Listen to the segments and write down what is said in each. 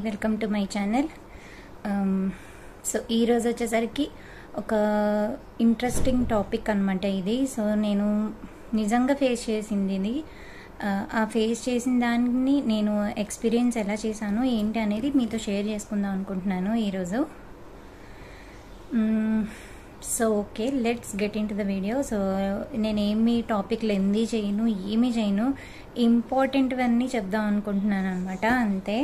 welcome to my channel so ఈరోజు వచ్చేసరికి ఒక ఇంట్రెస్టింగ్ టాపిక్ అనమాట ఇది సో నేను నిజంగా ఫేస్ చేసింది ఇది ఆ, ఆ ఫేస్ చేసిన దాన్ని నేను ఎక్స్పీరియన్స్ ఎలా చేశాను ఏంటి అనేది మీతో షేర్ చేసుకుందాం అనుకుంటున్నాను ఈరోజు so okay let's get in to the video so నేను ఏమి టాపిక్లు ఎంది చేయను ఏమి చేయను ఇంపార్టెంట్వన్నీ చెప్దాం అనుకుంటున్నాను అనమాట అంతే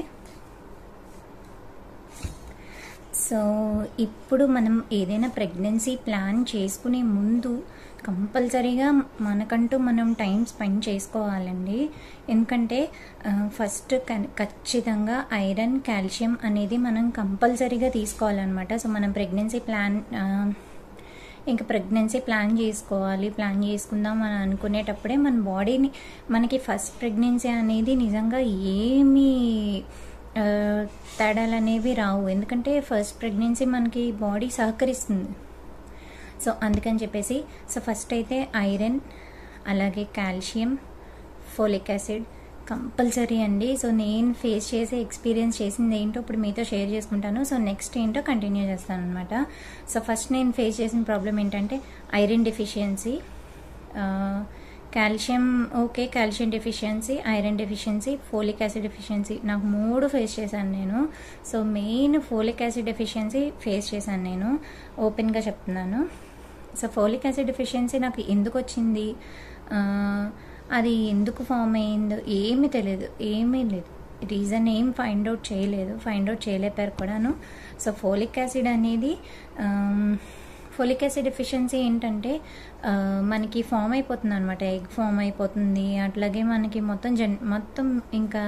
సో ఇప్పుడు మనం ఏదైనా ప్రెగ్నెన్సీ ప్లాన్ చేసుకునే ముందు కంపల్సరీగా మనకంటూ మనం టైం స్పెండ్ చేసుకోవాలండి ఎందుకంటే ఫస్ట్ ఖచ్చితంగా ఐరన్ కాల్షియం అనేది మనం కంపల్సరీగా తీసుకోవాలన్నమాట సో మనం ప్రెగ్నెన్సీ ప్లాన్ ఇంకా ప్రెగ్నెన్సీ ప్లాన్ చేసుకోవాలి ప్లాన్ చేసుకుందాం అని అనుకునేటప్పుడే మన బాడీని మనకి ఫస్ట్ ప్రెగ్నెన్సీ అనేది నిజంగా ఏమీ ఆ, తేడాలు అనేవి రావు ఎందుకంటే ఫస్ట్ ప్రెగ్నెన్సీ మనకి బాడీ సహకరిస్తుంది సో అందుకని చెప్పేసి సో ఫస్ట్ అయితే ఐరన్ అలాగే కాల్షియం ఫోలిక్ యాసిడ్ కంపల్సరీ అండి సో నేను ఫేస్ చేసే ఎక్స్పీరియన్స్ చేసింది ఏంటో ఇప్పుడు మీతో షేర్ చేసుకుంటాను సో నెక్స్ట్ ఏంటో కంటిన్యూ చేస్తాను అనమాట సో ఫస్ట్ నేను ఫేస్ చేసిన ప్రాబ్లం ఏంటంటే iron deficiency calcium okay calcium deficiency iron deficiency folic acid deficiency నాకు మూడు ఫేస్ చేశాను నేను so main folic acid deficiency face చేశాను నేను ఓపెన్గా చెప్తున్నాను సో ఫోలిక్ యాసిడ్ డెఫిషియన్సీ నాకు ఎందుకు వచ్చింది ఆ, అది ఎందుకు ఫామ్ అయిందో ఏమీ తెలియదు ఏమీ లేదు రీజన్ ఏం ఫైండ్ అవుట్ చేయలేదు ఫైండ్ అవుట్ చేయలేపారు కూడాను సో ఫోలిక్ యాసిడ్ అనేది ఫోలిక్ యాసిడ్ డెఫిషియన్సీ ఏంటంటే ఆ, మనకి ఫామ్ అయిపోతుంది అనమాట ఎగ్ ఫామ్ అయిపోతుంది అట్లాగే మనకి మొత్తం జన్ మొత్తం ఇంకా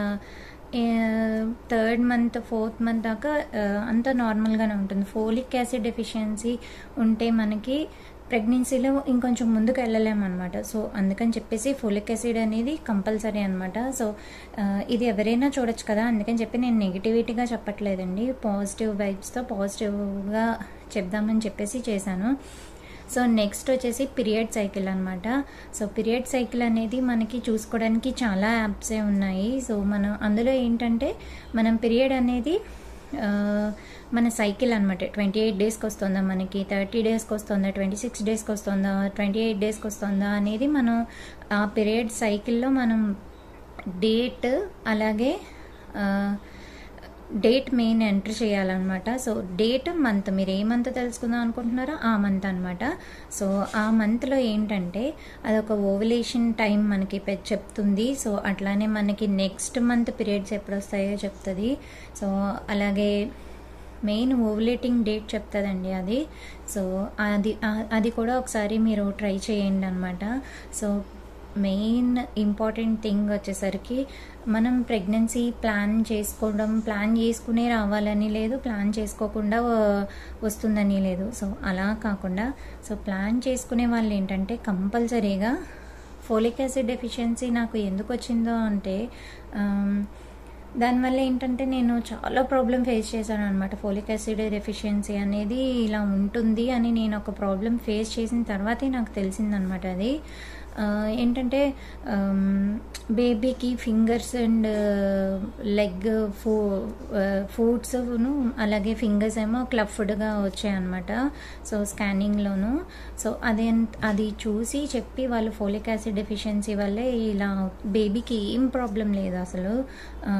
థర్డ్ మంత్ ఫోర్త్ మంత్ దాకా ఆ, అంతా నార్మల్గానే ఉంటుంది ఫోలిక్ యాసిడ్ డెఫిషియన్సీ ఉంటే మనకి ప్రెగ్నెన్సీలో ఇంకొంచెం ముందుకు వెళ్ళలేమన్నమాట సో అందుకని చెప్పేసి ఫోలిక్ యాసిడ్ అనేది కంపల్సరీ అనమాట సో ఆ, ఇది ఎవరైనా చూడొచ్చు కదా అందుకని చెప్పి నేను నెగిటివిటీగా చెప్పట్లేదండి పాజిటివ్ వైబ్స్తో పాజిటివ్గా చెప్దామని చెప్పేసి చేశాను సో నెక్స్ట్ వచ్చేసి పీరియడ్ సైకిల్ అనమాట సో పీరియడ్ సైకిల్ అనేది మనకి చూసుకోవడానికి చాలా యాప్సే ఉన్నాయి సో మనం అందులో ఏంటంటే మనం పీరియడ్ అనేది ఆ, మన సైకిల్ అనమాట ట్వంటీ ఎయిట్ డేస్కి వస్తుందా మనకి థర్టీ డేస్కి వస్తుందా ట్వంటీ సిక్స్ డేస్కి వస్తుందా ట్వంటీ ఎయిట్ డేస్కి వస్తుందా అనేది మనం ఆ పీరియడ్ సైకిల్లో మనం డేట్ అలాగే ఆ, డేట్ మెయిన్ ఎంటర్ చేయాలన్నమాట సో డేట్ మంత్ మీరు ఏ మంత్ తెలుసుకుందాం అనుకుంటున్నారో ఆ మంత్ అనమాట సో ఆ మంత్లో ఏంటంటే అదొక ఓవలేషన్ టైం మనకి పె- చెప్తుంది సో అట్లానే మనకి నెక్స్ట్ మంత్ పీరియడ్స్ ఎప్పుడు వస్తాయో చెప్తుంది సో అలాగే మెయిన్ ఓవులేటింగ్ డేట్ చెప్తుందండి అది సో అది ఆ- అది కూడా ఒకసారి మీరు ట్రై చేయండి అనమాట సో మెయిన్ ఇంపార్టెంట్ థింగ్ వచ్చేసరికి మనం ప్రెగ్నెన్సీ ప్లాన్ చేసుకోవడం ప్లాన్ చేసుకునే రావాలని లేదు ప్లాన్ చేసుకోకుండా వ- వస్తుందని లేదు సో అలా కాకుండా సో ప్లాన్ చేసుకునే వాళ్ళు ఏంటంటే కంపల్సరీగా ఫోలిక్ యాసిడ్ డెఫిషియన్సీ నాకు ఎందుకు వచ్చిందో అంటే ఆమ్, దానివల్ల ఏంటంటే నేను చాలా ప్రాబ్లం ఫేస్ చేశాను అనమాట ఫోలిక్ యాసిడ్ డెఫిషియన్సీ అనేది ఇలా ఉంటుంది అని నేను ఒక ప్రాబ్లం ఫేస్ చేసిన తర్వాతే నాకు తెలిసిందనమాట అది ఆ, ఏంటంటే బేబీకి ఫింగర్స్ అండ్ లెగ్ ఫూ ఫుడ్స్ను అలాగే ఫింగర్స్ ఏమో క్లఫ్డ్గా వచ్చాయన్నమాట సో స్కానింగ్లోను సో అదే అది చూసి చెప్పి వాళ్ళు ఫోలిక్ యాసిడ్ డెఫిషియన్సీ వల్లే ఇలా బేబీకి ఏం ప్రాబ్లం లేదు అసలు ఆ,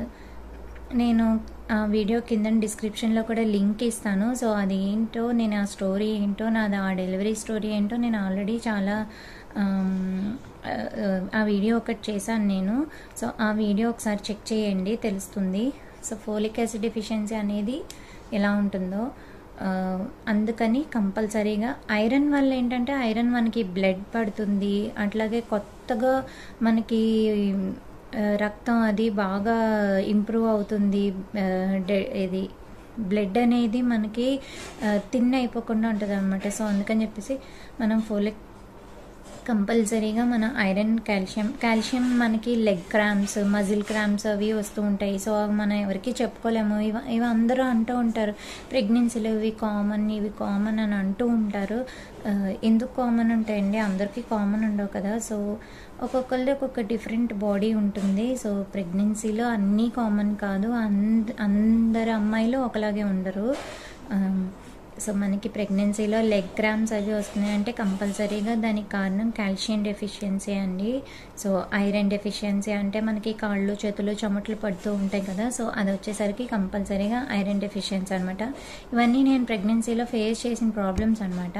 నేను ఆ వీడియో కింద డిస్క్రిప్షన్లో కూడా లింక్ ఇస్తాను సో అది ఏంటో నేను ఆ స్టోరీ ఏంటో నాది ఆ డెలివరీ స్టోరీ ఏంటో నేను ఆల్రెడీ చాలా ఆమ్, ఆ, ఆ వీడియో ఒకటి చేశాను నేను సో ఆ వీడియో ఒకసారి చెక్ చేయండి తెలుస్తుంది సో ఫోలిక్ యాసిడ్ డెఫిషియన్సీ అనేది ఎలా ఉంటుందో ఆ, అందుకని కంపల్సరీగా ఐరన్ వల్ల ఏంటంటే ఐరన్ మనకి బ్లడ్ పడుతుంది అట్లాగే కొత్తగా మనకి ఆ, రక్తం అది బాగా ఇంప్రూవ్ అవుతుంది ఆ, డె- ఇది బ్లడ్ అనేది మనకి తిన్ అయిపోకుండా ఉంటుంది అనమాట సో అందుకని చెప్పేసి మనం ఫోలిక్ కంపల్సరీగా మన ఐరన్ కాల్షియం కాల్షియం మనకి లెగ్ క్రామ్స్ మజిల్ క్రామ్స్ అవి వస్తూ ఉంటాయి సో అవి మనం ఎవరికి చెప్పుకోలేము ఇవి ఇవి అందరూ అంటూ ఉంటారు ప్రెగ్నెన్సీలో ఇవి కామన్ ఇవి కామన్ అని అంటూ ఉంటారు ఆ, ఎందుకు కామన్ ఉంటాయండి అందరికీ కామన్ ఉండవు కదా సో ఒక్కొక్కరిది ఒక్కొక్క డిఫరెంట్ బాడీ ఉంటుంది సో ప్రెగ్నెన్సీలో అన్నీ కామన్ కాదు అంద అందరు అమ్మాయిలు ఒకలాగే ఉండరు ఆ, సో మనకి ప్రెగ్నెన్సీలో లెగ్ క్రామ్స్ అవి వస్తున్నాయి అంటే కంపల్సరీగా దానికి కారణం కాల్షియం డెఫిషియన్సీ అండి సో ఐరన్ డెఫిషియన్సీ అంటే మనకి కాళ్ళు చేతులు చెమటలు పడుతూ ఉంటాయి కదా సో అది వచ్చేసరికి కంపల్సరీగా ఐరన్ డెఫిషియన్సీ అనమాట ఇవన్నీ నేను ప్రెగ్నెన్సీలో ఫేస్ చేసిన ప్రాబ్లమ్స్ అనమాట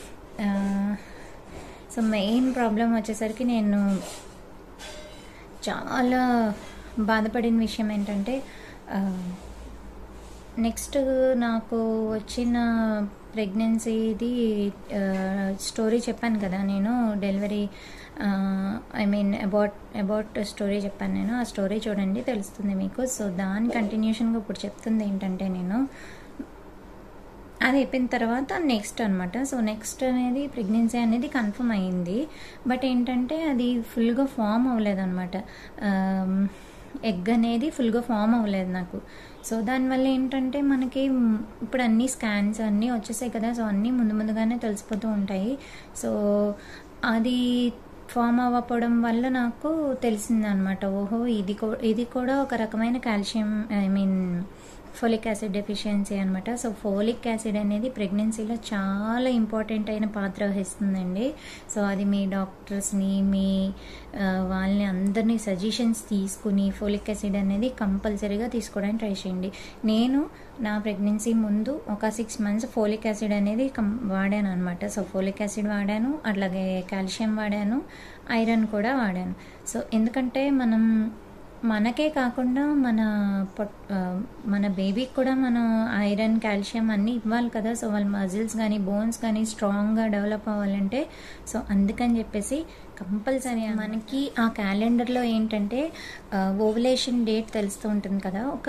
సో మెయిన్ ప్రాబ్లం వచ్చేసరికి నేను చాలా బాధపడిన విషయం ఏంటంటే ఆ, నెక్స్ట్ నాకు వచ్చిన ప్రెగ్నెన్సీది స్టోరీ చెప్పాను కదా నేను delivery I mean about about story చెప్పాను నేను ఆ స్టోరీ చూడండి తెలుస్తుంది మీకు సో దాని కంటిన్యూషన్గా ఇప్పుడు చెప్తుంది ఏంటంటే నేను అది అయిపోయిన తర్వాత నెక్స్ట్ అనమాట సో నెక్స్ట్ అనేది ప్రెగ్నెన్సీ అనేది కన్ఫర్మ్ అయింది బట్ ఏంటంటే అది ఫుల్గా ఫామ్ అవ్వలేదన్నమాట ఎగ్ అనేది ఫుల్గా ఫామ్ అవ్వలేదు నాకు సో దానివల్ల ఏంటంటే మనకి మ్, ఇప్పుడు అన్ని స్కాన్స్ అన్నీ వచ్చేసాయి కదా సో అన్నీ ముందు ముందుగానే తెలిసిపోతూ ఉంటాయి సో అది ఫామ్ అవ్వకపోవడం వల్ల నాకు తెలిసిందనమాట ఓహో ఇది కూ- ఇది కూడా ఒక రకమైన calcium I mean folic acid deficiency అనమాట సో ఫోలిక్ యాసిడ్ అనేది ప్రెగ్నెన్సీలో చాలా ఇంపార్టెంట్ అయిన పాత్ర వహిస్తుందండి సో అది మీ డాక్టర్స్ని మీ ఆ, వాళ్ళని అందరినీ సజెషన్స్ తీసుకుని ఫోలిక్ యాసిడ్ అనేది కంపల్సరీగా తీసుకోవడానికి ట్రై చేయండి నేను నా ప్రెగ్నెన్సీ ముందు ఒక సిక్స్ మంత్స్ ఫోలిక్ యాసిడ్ అనేది కం వాడాను అనమాట సో ఫోలిక్ యాసిడ్ వాడాను అట్లాగే కాల్షియం వాడాను ఐరన్ కూడా వాడాను సో ఎందుకంటే మనం మనకే కాకుండా మన పొట్ ఆ, మన బేబీకి కూడా మనం ఐరన్ కాల్షియం అన్నీ ఇవ్వాలి కదా సో వాళ్ళ మజిల్స్ కానీ బోన్స్ కానీ స్ట్రాంగ్గా డెవలప్ అవ్వాలంటే సో అందుకని చెప్పేసి కంపల్సరీ మనకి ఆ క్యాలెండర్లో ఏంటంటే ఓవలేషన్ డేట్ తెలుస్తూ ఉంటుంది కదా ఒక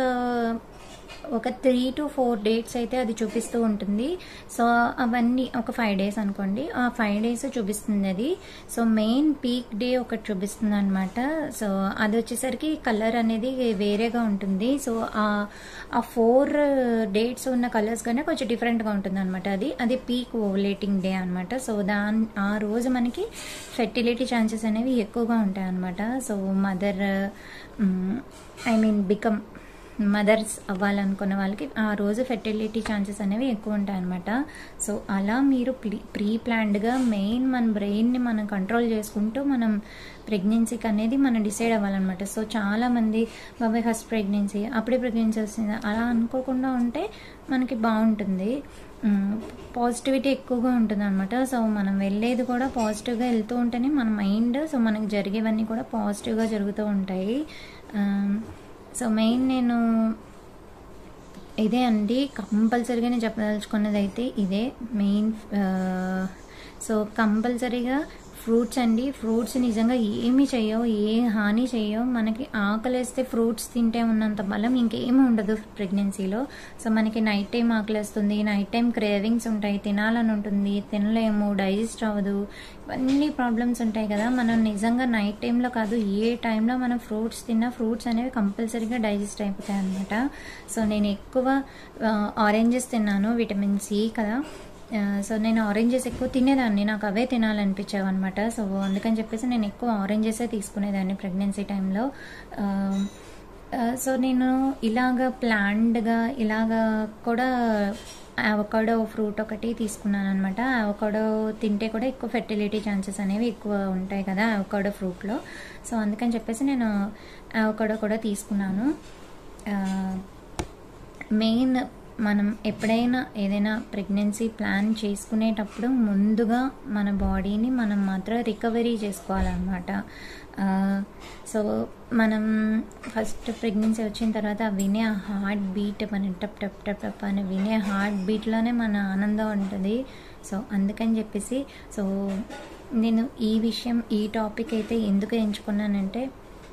ఒక త్రీ టు ఫోర్ డేట్స్ అయితే అది చూపిస్తూ ఉంటుంది సో అవన్నీ ఒక ఫైవ్ డేస్ అనుకోండి ఆ ఫైవ్ డేస్ చూపిస్తుంది అది సో మెయిన్ పీక్ డే ఒకటి చూపిస్తుంది అనమాట సో అది వచ్చేసరికి కలర్ అనేది వేరేగా ఉంటుంది సో ఆ ఆ ఫోర్ డేట్స్ ఉన్న కలర్స్ కన్నా కొంచెం డిఫరెంట్గా ఉంటుంది అనమాట అది అది పీక్ ఓవలేటింగ్ డే అనమాట సో దాని ఆ రోజు మనకి ఫెర్టిలిటీ ఛాన్సెస్ అనేవి ఎక్కువగా ఉంటాయి అనమాట so mother I mean become mothers అవ్వాలనుకున్న వాళ్ళకి ఆ రోజు ఫెర్టిలిటీ ఛాన్సెస్ అనేవి ఎక్కువ ఉంటాయన్నమాట సో అలా మీరు ప్రీ ప్రీ ప్లాన్డ్గా మెయిన్ మన బ్రెయిన్ని మనం కంట్రోల్ చేసుకుంటూ మనం ప్రెగ్నెన్సీకి అనేది మనం డిసైడ్ అవ్వాలన్నమాట సో చాలామంది బాబాయ్ ఫస్ట్ ప్రెగ్నెన్సీ అప్పుడే ప్రెగ్నెన్సీ వస్తుంది అలా అనుకోకుండా ఉంటే మనకి బాగుంటుంది పాజిటివిటీ ఎక్కువగా ఉంటుంది అనమాట సో మనం వెళ్ళేది కూడా పాజిటివ్గా వెళ్తూ ఉంటేనే మన మైండ్ సో మనకి జరిగేవన్నీ కూడా పాజిటివ్గా జరుగుతూ ఉంటాయి సో మెయిన్ నేను ఇదే అండి కంపల్సరీగా నేను చెప్పదలుచుకున్నది అయితే ఇదే మెయిన్ సో కంపల్సరీగా ఫ్రూట్స్ అండి ఫ్రూట్స్ నిజంగా ఏమి చేయవు ఏ హాని చేయవు మనకి ఆకలేస్తే ఫ్రూట్స్ తింటే ఉన్నంత బలం ఇంకేమీ ఉండదు ప్రెగ్నెన్సీలో సో మనకి నైట్ టైం ఆకలేస్తుంది నైట్ టైం క్రేవింగ్స్ ఉంటాయి తినాలని ఉంటుంది తినలేము డైజెస్ట్ అవ్వదు ఇవన్నీ ప్రాబ్లమ్స్ ఉంటాయి కదా మనం నిజంగా నైట్ టైంలో కాదు ఏ టైంలో మనం ఫ్రూట్స్ తిన్నా ఫ్రూట్స్ అనేవి కంపల్సరీగా డైజెస్ట్ అయిపోతాయి అనమాట సో నేను ఎక్కువ ఆరెంజెస్ తిన్నాను విటమిన్ సి కదా ఆ, సో నేను ఆరెంజెస్ ఎక్కువ తినేదాన్ని నాకు అవే తినాలనిపించేవి అనమాట సో అందుకని చెప్పేసి నేను ఎక్కువ ఆరెంజెసే తీసుకునేదాన్ని ప్రెగ్నెన్సీ టైంలో ఆ, ఆ, సో నేను ఇలాగ ప్లాన్డ్గా ఇలాగ కూడా అవకాడో ఫ్రూట్ ఒకటి తీసుకున్నాను అనమాట అవకాడో తింటే కూడా ఎక్కువ ఫెర్టిలిటీ ఛాన్సెస్ అనేవి ఎక్కువ ఉంటాయి కదా అవకాడో ఫ్రూట్లో సో అందుకని చెప్పేసి నేను అవకాడో కూడా తీసుకున్నాను ఆ, మెయిన్ మనం ఎప్పుడైనా ఏదైనా ప్రెగ్నెన్సీ ప్లాన్ చేసుకునేటప్పుడు ముందుగా మన బాడీని మనం మాత్రం రికవరీ చేసుకోవాలన్నమాట ఆ, సో మనం ఫస్ట్ ప్రెగ్నెన్సీ వచ్చిన తర్వాత ఆ వినే ఆ హార్ట్ బీట్ మన టప్ టప్ టప్ టప్ అని వినే హార్ట్ బీట్లోనే మన ఆనందం ఉంటుంది సో అందుకని చెప్పేసి సో నేను ఈ విషయం ఈ టాపిక్ అయితే ఎందుకు ఎంచుకున్నానంటే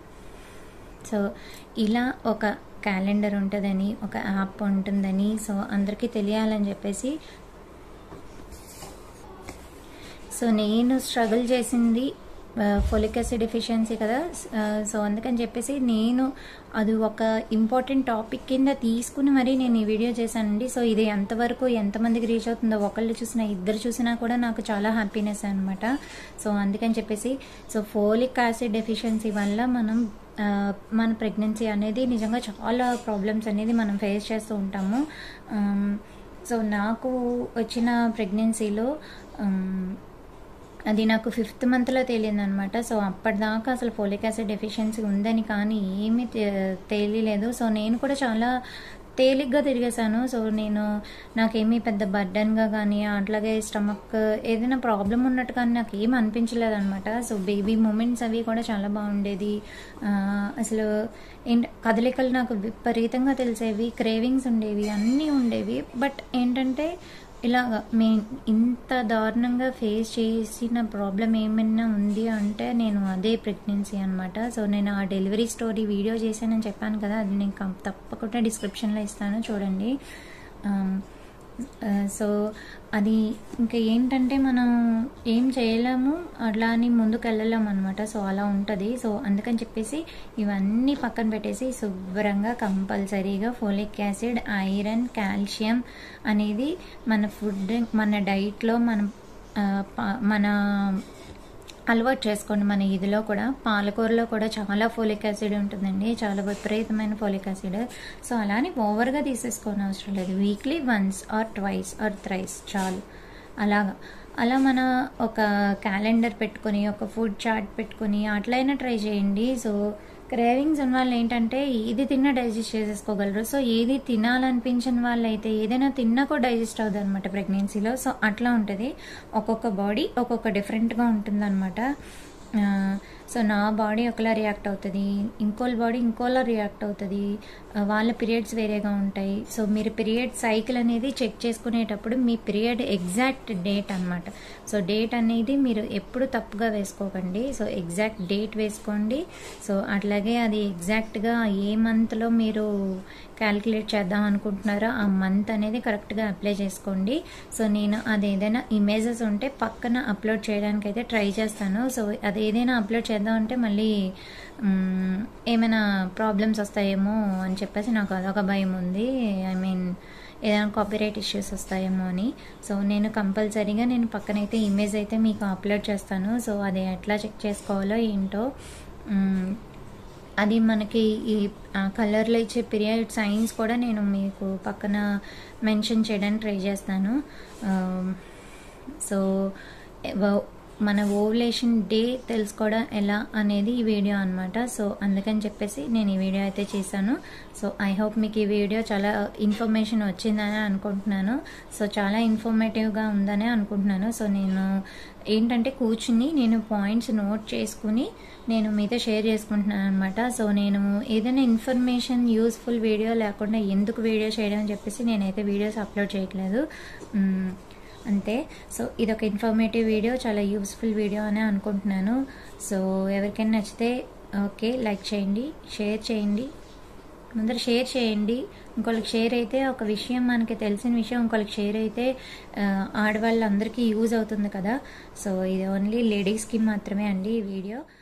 సో ఇలా ఒక క్యాలెండర్ ఉంటుందని ఒక యాప్ ఉంటుందని సో అందరికీ తెలియాలని చెప్పేసి సో నేను స్ట్రగుల్ చేసింది ఫోలిక్ యాసిడ్ డెఫిషియన్సీ కదా సో అందుకని చెప్పేసి నేను అది ఒక ఇంపార్టెంట్ టాపిక్ కింద తీసుకుని మరీ నేను ఈ వీడియో చేశానండి సో ఇది ఎంతవరకు ఎంతమందికి రీచ్ అవుతుందో ఒకళ్ళు చూసినా ఇద్దరు చూసినా కూడా నాకు చాలా హ్యాపీనెస్ అనమాట సో అందుకని చెప్పేసి సో ఫోలిక్ యాసిడ్ డెఫిషియన్సీ వల్ల మనం ఆ, మన ప్రెగ్నెన్సీ అనేది నిజంగా చాలా ప్రాబ్లమ్స్ అనేది మనం ఫేస్ చేస్తూ ఉంటాము ఆమ్, సో నాకు వచ్చిన ప్రెగ్నెన్సీలో ఆమ్, అది నాకు ఫిఫ్త్ మంత్లో తేలిందనమాట సో అప్పటిదాకా అసలు ఫోలిక్ యాసిడ్ డెఫిషియన్సీ ఉందని కానీ ఏమీ తే- తేలిలేదు సో నేను కూడా చాలా తేలిగ్గా తిరిగేశాను సో నేను నాకేమీ పెద్ద బర్డన్గా కానీ అట్లాగే స్టమక్ ఏదైనా ప్రాబ్లం ఉన్నట్టు కానీ నాకు ఏం అనిపించలేదు అనమాట సో బేబీ మూమెంట్స్ అవి కూడా చాలా బాగుండేది ఆ, అసలు ఏంట కదలికలు నాకు విపరీతంగా తెలిసేవి క్రేవింగ్స్ ఉండేవి అన్నీ ఉండేవి బట్ ఏంటంటే ఇలాగ మే ఇంత దారుణంగా ఫేస్ చేసిన ప్రాబ్లం ఏమైనా ఉంది అంటే నేను అదే ప్రెగ్నెన్సీ అనమాట సో నేను ఆ డెలివరీ స్టోరీ వీడియో చేశానని చెప్పాను కదా అది నేను కం- తప్పకుండా డిస్క్రిప్షన్లో ఇస్తాను చూడండి ఆమ్, ఆ, సో అది ఇంకా ఏంటంటే మనం ఏం చేయలేము అట్లా అని ముందుకు వెళ్ళలేము అనమాట సో అలా ఉంటుంది సో అందుకని చెప్పేసి ఇవన్నీ పక్కన పెట్టేసి శుభ్రంగా కంపల్సరీగా ఫోలిక్ యాసిడ్ ఐరన్ కాల్షియం అనేది మన ఫుడ్ మన డైట్లో మనం ఆ, ప- మన అలవాటు చేసుకోండి మన ఇదిలో కూడా పాలకూరలో కూడా చాలా ఫోలిక్ యాసిడ్ ఉంటుందండి చాలా విపరీతమైన ఫోలిక్ యాసిడ్ సో అలానే ఓవర్గా తీసేసుకోని అవసరం లేదు weekly once or twice or thrice చాలు అలాగా అలా మన ఒక క్యాలెండర్ పెట్టుకొని ఒక ఫుడ్ చార్ట్ పెట్టుకొని అట్లయినా ట్రై చేయండి సో క్రేవింగ్స్ ఉన్న వాళ్ళు ఏంటంటే ఏది తిన్నా డైజెస్ట్ చేసేసుకోగలరు సో ఏది తినాలనిపించిన వాళ్ళు అయితే ఏదైనా తిన్నా కూడా డైజెస్ట్ అవుతుంది అనమాట ప్రెగ్నెన్సీలో సో అట్లా ఉంటుంది ఒక్కొక్క బాడీ ఒక్కొక్క డిఫరెంట్గా ఉంటుంది అనమాట సో నా బాడీ ఒకలా రియాక్ట్ అవుతుంది ఇంకోళ్ళ బాడీ ఇంకోలా రియాక్ట్ అవుతుంది ఆ, వాళ్ళ పీరియడ్స్ వేరేగా ఉంటాయి సో మీరు పీరియడ్ సైకిల్ అనేది చెక్ చేసుకునేటప్పుడు మీ పీరియడ్ ఎగ్జాక్ట్ డేట్ అనమాట సో డేట్ అనేది మీరు ఎప్పుడు తప్పుగా వేసుకోకండి సో ఎగ్జాక్ట్ డేట్ వేసుకోండి సో అట్లాగే అది ఎగ్జాక్ట్గా ఏ మంత్లో మీరు క్యాలిక్యులేట్ చేద్దాం అనుకుంటున్నారో ఆ మంత్ అనేది కరెక్ట్గా అప్లై చేసుకోండి సో నేను అది ఏదైనా ఇమేజెస్ ఉంటే పక్కన అప్లోడ్ చేయడానికి అయితే ట్రై చేస్తాను సో అది ఏదైనా అప్లోడ్ చేద్దాం అంటే మళ్ళీ మ్, ఏమైనా ప్రాబ్లమ్స్ వస్తాయేమో అని చెప్పేసి నాకు అదొక భయం ఉంది ఐ మీన్ ఏదైనా కాపీరైట్ ఇష్యూస్ వస్తాయేమో అని సో నేను కంపల్సరీగా నేను పక్కనైతే ఇమేజ్ అయితే మీకు అప్లోడ్ చేస్తాను సో అది ఎట్లా చెక్ చేసుకోవాలో ఏంటో మ్, అది మనకి ఈ కలర్లో ఇచ్చే పీరియడ్ సైన్స్ కూడా నేను మీకు పక్కన మెన్షన్ చేయడానికి ట్రై చేస్తాను సో మన ఓవులేషన్ డే తెలుసుకోవడం ఎలా అనేది ఈ వీడియో అనమాట సో అందుకని చెప్పేసి నేను ఈ వీడియో అయితే చేశాను సో ఐ హోప్ మీకు ఈ వీడియో చాలా ఇన్ఫర్మేషన్ వచ్చిందని అనుకుంటున్నాను సో చాలా ఇన్ఫర్మేటివ్గా ఉందని అనుకుంటున్నాను సో నేను ఏంటంటే కూర్చుని నేను పాయింట్స్ నోట్ చేసుకుని నేను మీతో షేర్ చేసుకుంటున్నాను అనమాట సో నేను ఏదైనా ఇన్ఫర్మేషన్ యూస్ఫుల్ వీడియో లేకుండా ఎందుకు వీడియో చేయడం అని చెప్పేసి నేనైతే వీడియోస్ అప్లోడ్ చేయట్లేదు మ్, అంతే సో ఇది ఒక ఇన్ఫర్మేటివ్ వీడియో చాలా యూస్ఫుల్ వీడియో అని అనుకుంటున్నాను సో ఎవరికైనా నచ్చితే ఓకే లైక్ చేయండి షేర్ చేయండి ముందర షేర్ చేయండి ఇంకొకరికి షేర్ అయితే ఒక విషయం మనకి తెలిసిన విషయం ఇంకొకరికి షేర్ అయితే ఆ, ఆడవాళ్ళందరికీ యూజ్ అవుతుంది కదా సో ఇది ఓన్లీ లేడీస్కి మాత్రమే అండి ఈ వీడియో